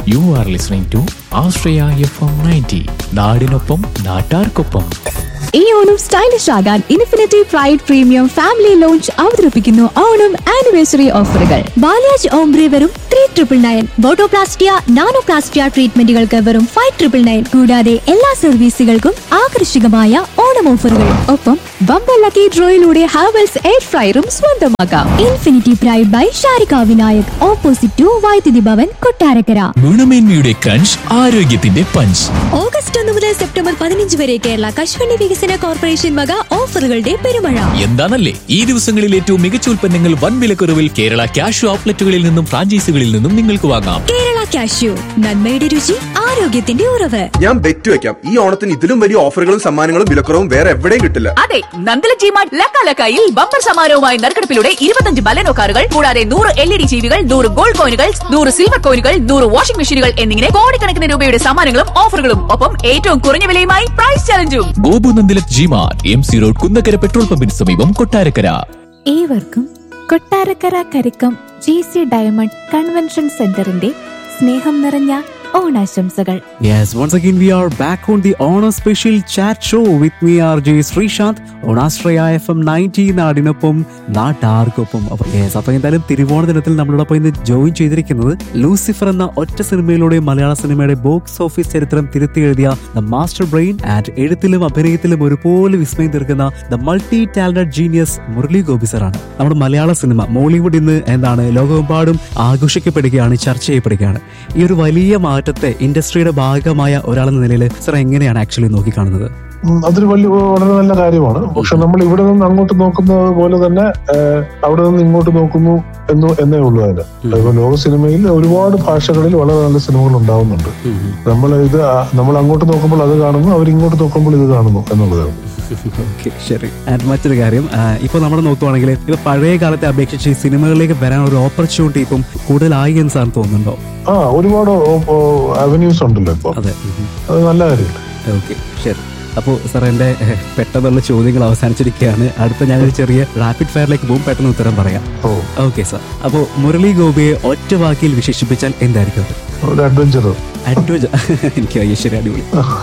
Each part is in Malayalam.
U are listening to Ashraya F M ninety നാടിനൊപ്പം നാട്ടാർക്കൊപ്പം ഈ ഓണം സ്റ്റൈലിഷ് ആകാൻ infinity pride premium family lounge അവതരിപ്പിക്കുന്നു ഓണം ആനിവേഴ്സറി ഓഫറുകൾ ബാലാജ് ഓംബ്രി വെറും three triple nine botoplastia nanoplastia ട്രീറ്റ്മെന്റുകൾക്ക് വെറും ഫൈവ് ട്രിപ്പിൾ നയൻ കൂടാതെ എല്ലാ സർവീസുകൾക്കും ആകർഷകമായ ഓണം ഓഫറുകൾ ഒപ്പം ബമ്പർ ലക്കി ഡ്രോയിലൂടെ ഹാവൽസ് എയർ ഫ്രയറും സ്വന്തമാക്കാം infinity pride by Sharika Vinayak opposite to Vaidyuthi Bhavan Kottarakkara ഗുണമേന്മയുടെ ക്രഞ്ച് ആരോഗ്യത്തിന്റെ പഞ്ച് ഓഗസ്റ്റ് ഒന്ന് മുതൽ സെപ്റ്റംബർ പതിനഞ്ച് വരെ കേരള കശുവണ്ടി വികസന കോർപ്പറേഷൻ വക ഓഫറുകളുടെ പെരുമഴ എന്താണല്ലേ ഈ ദിവസങ്ങളിൽ ഏറ്റവും മികച്ച ഉൽപ്പന്നങ്ങൾ വൻ വിലക്കുറവിൽ കേരള ക്യാഷ് ഔട്ട്ലെറ്റുകളിൽ നിന്നും ഫ്രാഞ്ചൈസികളിൽ നിന്നും നിങ്ങൾക്ക് വാങ്ങാം കേരള കാഷ്യൂ നന്മയുടെ രുചി ആരോഗ്യത്തിന്റെ ഉറവ് ഞാൻ ബെറ്റ് വെക്കാം ഈ ഓണത്തിന് ഇതിലും വലിയ ഓഫറുകളും സമ്മാനങ്ങളും വിലക്കുറവും വേറെ എവിടെയും കിട്ടില്ല അതെ നന്ദല ജിമാർട്ട് ലക്കാലക്കായിൽ ബമ്പർ സമാരവുമായി നറുക്കെടുപ്പിലൂടെ ഇരുപത്തഞ്ച് ബലനോ കാറുകൾ കൂടാതെ നൂറ് എൽ ഇ ഡി ജീവികൾ നൂറ് ഗോൾഡ് കോയിനുകൾ നൂറ് സിൽവർ കോയിനുകൾ നൂറ് വാഷിംഗ് മെഷീനുകൾ എന്നിങ്ങനെ കോടിക്കണക്കിന് രൂപയുടെ സമ്മാനങ്ങളും ഓഫറുകളും ഒപ്പം ഏറ്റവും കുറഞ്ഞ വിലയുമായി പ്രൈസ് ചലഞ്ചും ഗോപു നന്ദിലത് ജിമാർ M C road Kunnakkara petrol പമ്പിന് സമീപം കൊട്ടാരക്കര ഏവർക്കും Kottarakkara Karickom G C diamond convention സെന്ററിന്റെ സ്നേഹം നിറഞ്ഞ ഓണാശംസകൾ Yes, once again we are back on the Honor Special Chat Show with me RJ Srishant on Astraya FM 90 നാടിനൊപ്പം നാട്ടാർക്കൊപ്പം അപ്പൊ യെസ് അപ്പൊ എന്തായാലും തിരുവോണ ദിനത്തിൽ നമ്മളോടൊപ്പം ഇന്ന് ജോയിൻ ചെയ്തിരിക്കുന്നത് ലൂസിഫർ എന്ന ഒറ്റ സിനിമയിലൂടെ മലയാള സിനിമയുടെ ബോക്സ് ഓഫീസ് ചരിത്രം തിരുത്തി എഴുതിയ ദ മാസ്റ്റർ ബ്രെയിൻ ആൻഡ് എഴുത്തിലും അഭിനയത്തിലും ഒരുപോലെ വിസ്മയം തീർക്കുന്ന the multi talented genius Murali Gopi സാറാണ് നമ്മുടെ മലയാള സിനിമ മോളിവുഡ് ഇന്ന് എന്താണ് ലോകമെമ്പാടും ആഘോഷിക്കപ്പെടുകയാണ് ചർച്ച ചെയ്യപ്പെടുകയാണ് ഈ ഒരു വലിയ മാറ്റത്തെ ഇൻഡസ്ട്രിയുടെ ഭാഗമായ ഒരാളെന്ന നിലയിൽ സർ എങ്ങനെയാണ് ആക്ച്വലി നോക്കിക്കാണുന്നത് ഉം, അതൊരു വലിയ വളരെ നല്ല കാര്യമാണ് പക്ഷെ നമ്മൾ ഇവിടെ നിന്ന് അങ്ങോട്ട് നോക്കുന്നത് പോലെ തന്നെ ഏഹ്, അവിടെ നിന്ന് ഇങ്ങോട്ട് നോക്കുന്നു എന്ന് എന്നേ ഉള്ളൂ അതിന് ഇപ്പൊ ലോക സിനിമയിൽ ഒരുപാട് ഭാഷകളിൽ വളരെ നല്ല സിനിമകൾ ഉണ്ടാവുന്നുണ്ട് നമ്മൾ ഇത് ആ- നമ്മൾ അങ്ങോട്ട് നോക്കുമ്പോൾ അത് കാണുന്നു അവർ ഇങ്ങോട്ട് നോക്കുമ്പോൾ ഇത് കാണുന്നു എന്നുള്ളതാണ് ഓക്കെ ശരി ആൻഡ് മറ്റൊരു കാര്യം ഇപ്പൊ നമ്മൾ നോക്കുവാണെങ്കിൽ ഇപ്പൊ പഴയ കാലത്തെ അപേക്ഷിച്ച് ഈ സിനിമകളിലേക്ക് വരാൻ ഒരു ഓപ്പർച്യൂണിറ്റി ഇപ്പം കൂടുതലായി എന്ന് സാറിന് തോന്നുന്നുണ്ടോ ആ ഒരുപാട് അവന്യൂസ് ഉണ്ടല്ലോ ഇപ്പൊ അതെ അത് നല്ല കാര്യമില്ല ഓക്കെ ശരി അപ്പോൾ സാർ എൻ്റെ ഏഹ്, പെട്ടെന്നുള്ള ചോദ്യങ്ങൾ അവസാനിച്ചിരിക്കുകയാണ് അടുത്ത ഞാനൊരു ചെറിയ റാപ്പിഡ് ഫയറിലേക്ക് പോകും പെട്ടെന്ന് ഉത്തരം പറയാം ഓ ഓക്കെ സാർ അപ്പോൾ മുരളി ഗോപിയെ ഒറ്റ വാക്കിൽ വിശേഷിപ്പിച്ചാൽ എന്തായിരിക്കും അത് ഒരു അഡ്വഞ്ചർ അഡ്വഞ്ചർ എനിക്ക് ഐശ്വര്യ അടിപൊളി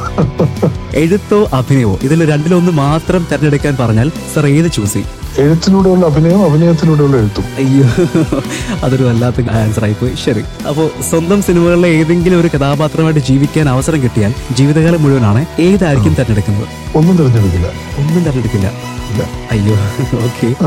എഴുത്തോ അഭിനയമോ ഇതിൽ രണ്ടിലൊന്ന് മാത്രം തിരഞ്ഞെടുക്കാൻ പറഞ്ഞാൽ സാർ ഏത് ചൂസ് ചെയ്യും എഴുത്തിലൂടെയുള്ള അഭിനയം അഭിനയത്തിലൂടെയുള്ള എഴുത്തും അയ്യോ അതൊരു വല്ലാത്ത ആൻസർ ആയിപ്പോയി ശരി അപ്പോൾ സ്വന്തം സിനിമകളിലെ ഏതെങ്കിലും ഒരു കഥാപാത്രമായിട്ട് ജീവിക്കാൻ അവസരം കിട്ടിയാൽ ജീവിതകാലം മുഴുവനാണ് ഏതായിരിക്കും തിരഞ്ഞെടുക്കുന്നത് ഒന്നും തിരഞ്ഞെടുക്കില്ല ഒന്നും തിരഞ്ഞെടുക്കില്ല ഇല്ല അയ്യോ ഓക്കെ